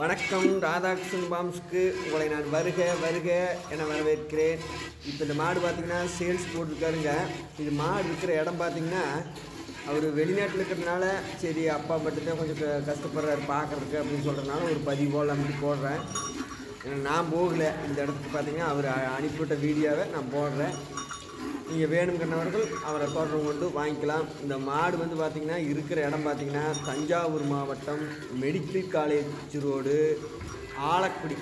வணக்கம் ராதாகிருஷ்ணன் பாம்ஸ்க்கு உங்களை நான் வருக வருக என வரவேற்கிறேன் இப்போ இந்த மாடு பார்த்தீங்கன்னா சேல்ஸ் போட்டிருக்காருங்க இது மாடு இருக்கிற இடம் பார்த்தீங்கன்னா அவர் வெளிநாட்டில் இருக்கிறதுனால சரி அப்பா மட்டும்தான் கொஞ்சம் க- கஷ்டப்படுறாரு பார்க்குறதுக்கு அப்படின்னு சொல்கிறதுனால ஒரு பதிவு போல் அப்படி போடுறேன் ஏன்னா நான் போகல இந்த இடத்துக்கு பார்த்தீங்கன்னா அவர் அ- அனுப்பிவிட்ட வீடியோவை நான் போடுறேன் நீங்கள் வேணுங்கிறவர்கள் அவரை தொடர்பு கொண்டு வாங்கிக்கலாம் இந்த மாடு வந்து பார்த்திங்கன்னா இருக்கிற இடம் பார்த்திங்கன்னா தஞ்சாவூர் மாவட்டம் மெடிக்கல் காலேஜ் ரோடு ஆலக்குடி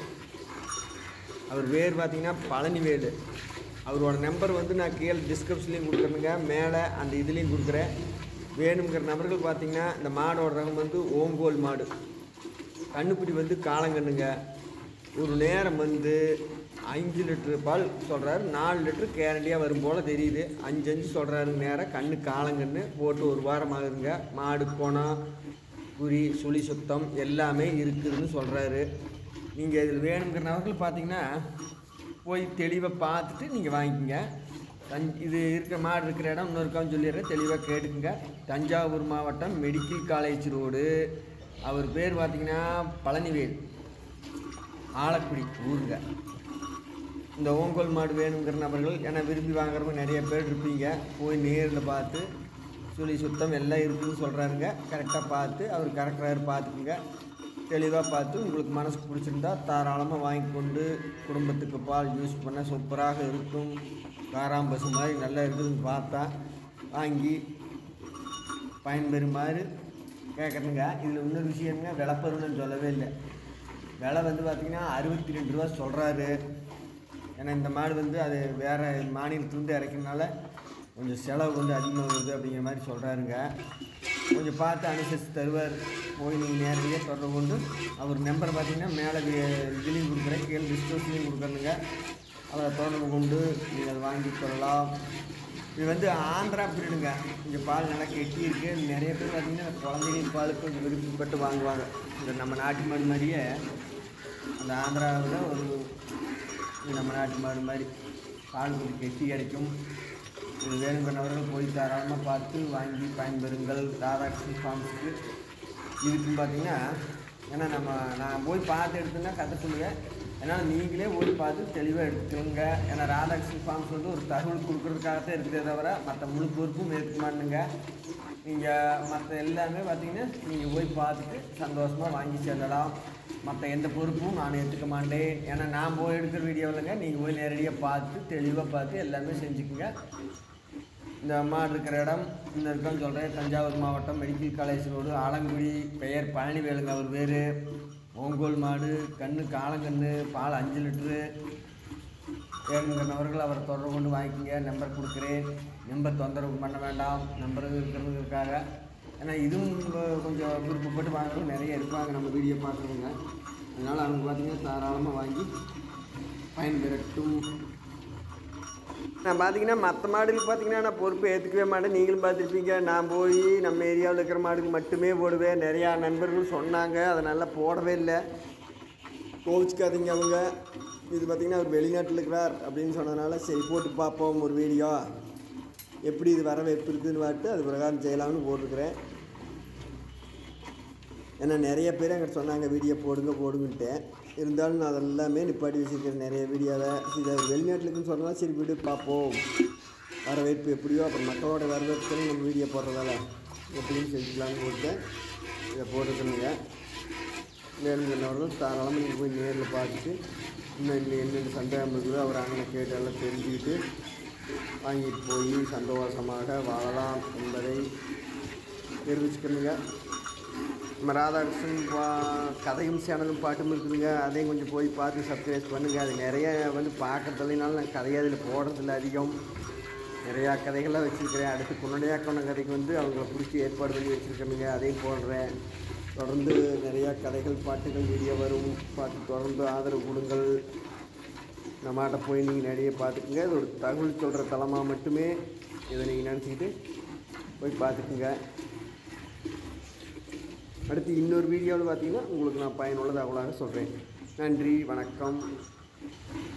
அவர் பேர் பார்த்திங்கன்னா பழனிவேலு அவரோட நம்பர் வந்து நான் கீழே டிஸ்கிரிப்ஷன்லேயும் கொடுக்குறேனுங்க மேலே அந்த இதுலேயும் கொடுக்குறேன் வேணுங்கிற நபர்கள் பார்த்திங்கன்னா இந்த மாடோட ரகம் வந்து ஓங்கோல் மாடு கண்ணுக்குடி வந்து காலங்கண்ணுங்க ஒரு நேரம் வந்து அஞ்சு லிட்டரு பால் சொல்கிறாரு நாலு லிட்டரு கேரண்டியாக வரும் போல் தெரியுது அஞ்சு அஞ்சு சொல்கிறாருங்க நேரம் கண்ணு காலங்கன்று போட்டு ஒரு வாரம் ஆகுதுங்க மாடு கோணம் குறி சுழி சுத்தம் எல்லாமே இருக்குதுன்னு சொல்கிறாரு நீங்கள் இதில் வேணுங்கிறவர்கள் பார்த்தீங்கன்னா போய் தெளிவாக பார்த்துட்டு நீங்கள் வாங்கிக்கோங்க தஞ் இது இருக்கிற மாடு இருக்கிற இடம் இன்னொருக்கான்னு சொல்லிடுறேன் தெளிவாக கேட்டுக்குங்க தஞ்சாவூர் மாவட்டம் மெடிக்கல் காலேஜ் ரோடு அவர் பேர் பார்த்தீங்கன்னா பழனிவேல் ஆலக்குடி ஊருங்க இந்த ஓங்கோல் மாடு வேணுங்கிற நபர்கள் ஏன்னா விரும்பி வாங்குறவங்க நிறைய பேர் இருப்பீங்க போய் நேரில் பார்த்து சுழி சுத்தம் எல்லாம் இருக்குதுன்னு சொல்கிறாருங்க கரெக்டாக பார்த்து அவர் கரெக்டாக பார்த்துக்குங்க தெளிவாக பார்த்து உங்களுக்கு மனசுக்கு பிடிச்சிருந்தா தாராளமாக வாங்கி கொண்டு குடும்பத்துக்கு பால் யூஸ் பண்ண சூப்பராக இருக்கும் காராம்பசு மாதிரி நல்லா இருக்குதுன்னு பார்த்தா வாங்கி பயன்பெறுமாறு கேட்குறேங்க இதில் இன்னொரு விஷயங்க விளப்பருன்னு சொல்லவே இல்லை விலை வந்து பார்த்திங்கன்னா அறுபத்தி ரெண்டு ரூபா சொல்கிறாரு ஏன்னா இந்த மாடு வந்து அது வேறு மாநிலத்துலேருந்து இறக்கிறதுனால கொஞ்சம் செலவு வந்து அதிகமாக வருது அப்படிங்கிற மாதிரி சொல்கிறாருங்க கொஞ்சம் பார்த்து அனுசரித்து தருவார் போய் நீங்கள் நேரடியாக தொடர்பு கொண்டு அவர் நம்பர் பார்த்தீங்கன்னா மேலே வி- இதுலேயும் கொடுக்குறேன் கீழே டிஸ்கவுண்ட்லேயும் கொடுக்குறேனுங்க அவரை தொடர்பு கொண்டு நீங்கள் அதை வாங்கி கொள்ளலாம் இது வந்து ஆந்திரா பிரீடுங்க இங்கே பால் நல்லா கெட்டி இருக்குது நிறைய பேர் பார்த்தீங்கன்னா குழந்தைங்க பாலுக்கு கொஞ்சம் விருப்பப்பட்டு வாங்குவாங்க இந்த நம்ம நாட்டு மாடு மாதிரியே அந்த ஆந்திராவில் ஒரு இது நம்ம நாட்டு மாடு மாதிரி பால் கொஞ்சம் கெட்டி கிடைக்கும் இது வேணுங்கிறவர்கள் போய் தாராளமாக பார்த்து வாங்கி பயன்பெறுங்கள் ராதாகிருஷ்ணன் ஃபார்ம்ஸுக்கு இதுக்கு பார்த்தீங்கன்னா ஏன்னா நம்ம நான் போய் பார்த்து எடுத்துன்னா கதை சொல்லுவேன் அதனால் நீங்களே போய் பார்த்து தெளிவாக எடுத்துக்கோங்க ஏன்னா ராதாகிருஷ்ணன் ஃபார்ம்ஸ் வந்து ஒரு தகவல் கொடுக்குறதுக்காகத்தான் இருக்குதே தவிர மற்ற முழு பொறுப்பும் எடுக்க மாட்டேங்க நீங்கள் மற்ற எல்லாமே பார்த்தீங்கன்னா நீங்கள் போய் பார்த்துட்டு சந்தோஷமாக வாங்கி செல்லலாம் மற்ற எந்த பொறுப்பும் நான் எடுத்துக்க மாட்டேன் ஏன்னா நான் போய் எடுக்கிற வீடியோவில்ங்க நீங்கள் போய் நேரடியாக பார்த்து தெளிவாக பார்த்து எல்லாமே செஞ்சுக்குங்க இந்த மாடு இருக்கிற இடம் இந்த இருக்கான்னு சொல்கிறேன் தஞ்சாவூர் மாவட்டம் மெடிக்கல் காலேஜ் ரோடு ஆலங்குடி பெயர் பழனிவேலுங்க அவர் பேர் ஓங்கோல் மாடு கண்ணு காலங்கன்று பால் அஞ்சு லிட்ரு வேணுங்கிறவர்கள் அவரை தொடர்பு கொண்டு வாங்கிக்கோங்க நம்பர் கொடுக்குறேன் நம்பர் தொந்தரவு பண்ண வேண்டாம் நம்பர் இருக்கிறதுக்காக ஏன்னா இதுவும் கொ- கொஞ்சம் விருப்பப்பட்டு வாங்குறவங்க நிறைய இருப்பாங்க நம்ம வீடியோ பார்க்குறவங்க அதனால் அவங்க பார்த்தீங்கன்னா தாராளமாக வாங்கி பயன்பெறட்டும் நான் பார்த்தீங்கன்னா மற்ற மாடுகளுக்கு பார்த்தீங்கன்னா நான் பொறுப்பு ஏற்றுக்கவே மாட்டேன் நீங்களும் பார்த்துருப்பீங்க நான் போய் நம்ம ஏரியாவில் இருக்கிற மாடுக்கு மட்டுமே போடுவேன் நிறையா நண்பர்கள் சொன்னாங்க அதனால் போடவே இல்லை கோவிச்சுக்காதீங்க அவங்க இது பார்த்திங்கன்னா அவர் வெளிநாட்டில் இருக்கிறார் அப்படின்னு சொன்னதுனால சரி போட்டு பார்ப்போம் ஒரு வீடியோ எப்படி இது வரவேற்பு இருக்குதுன்னு பார்த்து அது பிரகாரம் செய்யலாம்னு போட்டிருக்கிறேன் ஏன்னா நிறைய பேர் எங்கிட்ட சொன்னாங்க வீடியோ போடுங்க போடுங்கன்ட்டு இருந்தாலும் நான் அதெல்லாமே நிப்பாட்டி வச்சுருக்கேன் நிறைய வீடியோவை இது அவர் வெளிநாட்டில் இருக்குன்னு சொன்னால் சரி விடு பார்ப்போம் வரவேற்பு எப்படியோ அப்புறம் மக்களோட வரவேற்பு நம்ம வீடியோ போடுறதால எப்படின்னு செஞ்சுக்கலாம்னு போட்டு இதை போட்டுருக்கணுங்க வேணுங்கிறவர்கள் தாராளமாக நீங்கள் போய் நேரில் பார்த்துட்டு இன்னும் இன்னும் என்னென்ன சந்தேகம் இருக்குதோ அவர் அங்கே கேட்டு எல்லாம் தெரிஞ்சுக்கிட்டு வாங்கிட்டு போய் சந்தோஷமாக வாழலாம் என்பதை தெரிவிச்சுக்கணுங்க நம்ம ராதாகிருஷ்ணன் பா கதையும் சேனலும் பாட்டும் இருக்குதுங்க அதையும் கொஞ்சம் போய் பார்த்து சப்ஸ்கிரைப் பண்ணுங்கள் அது நிறைய வந்து பார்க்கறதுனால நான் கதையை அதில் போடுறதில்ல அதிகம் நிறையா கதைகள்லாம் வச்சுருக்கிறேன் அடுத்து குன்னடையாக்கோண கதைக்கு வந்து அவங்கள பிடிச்சி ஏற்பாடு பண்ணி வச்சுருக்கேனுங்க அதையும் போடுறேன் தொடர்ந்து நிறையா கதைகள் பாட்டுகள் வீடியோ வரும் பார்த்து தொடர்ந்து ஆதரவு கொடுங்கள் நம்மகிட்ட போய் நீங்கள் நிறைய பார்த்துக்குங்க இது ஒரு தகவல் சொல்கிற தளமாக மட்டுமே இதை நீங்கள் நினச்சிக்கிட்டு போய் பார்த்துக்குங்க அடுத்து இன்னொரு வீடியோவில் பார்த்தீங்கன்னா உங்களுக்கு நான் பயனுள்ள தகவலாக சொல்கிறேன் நன்றி வணக்கம்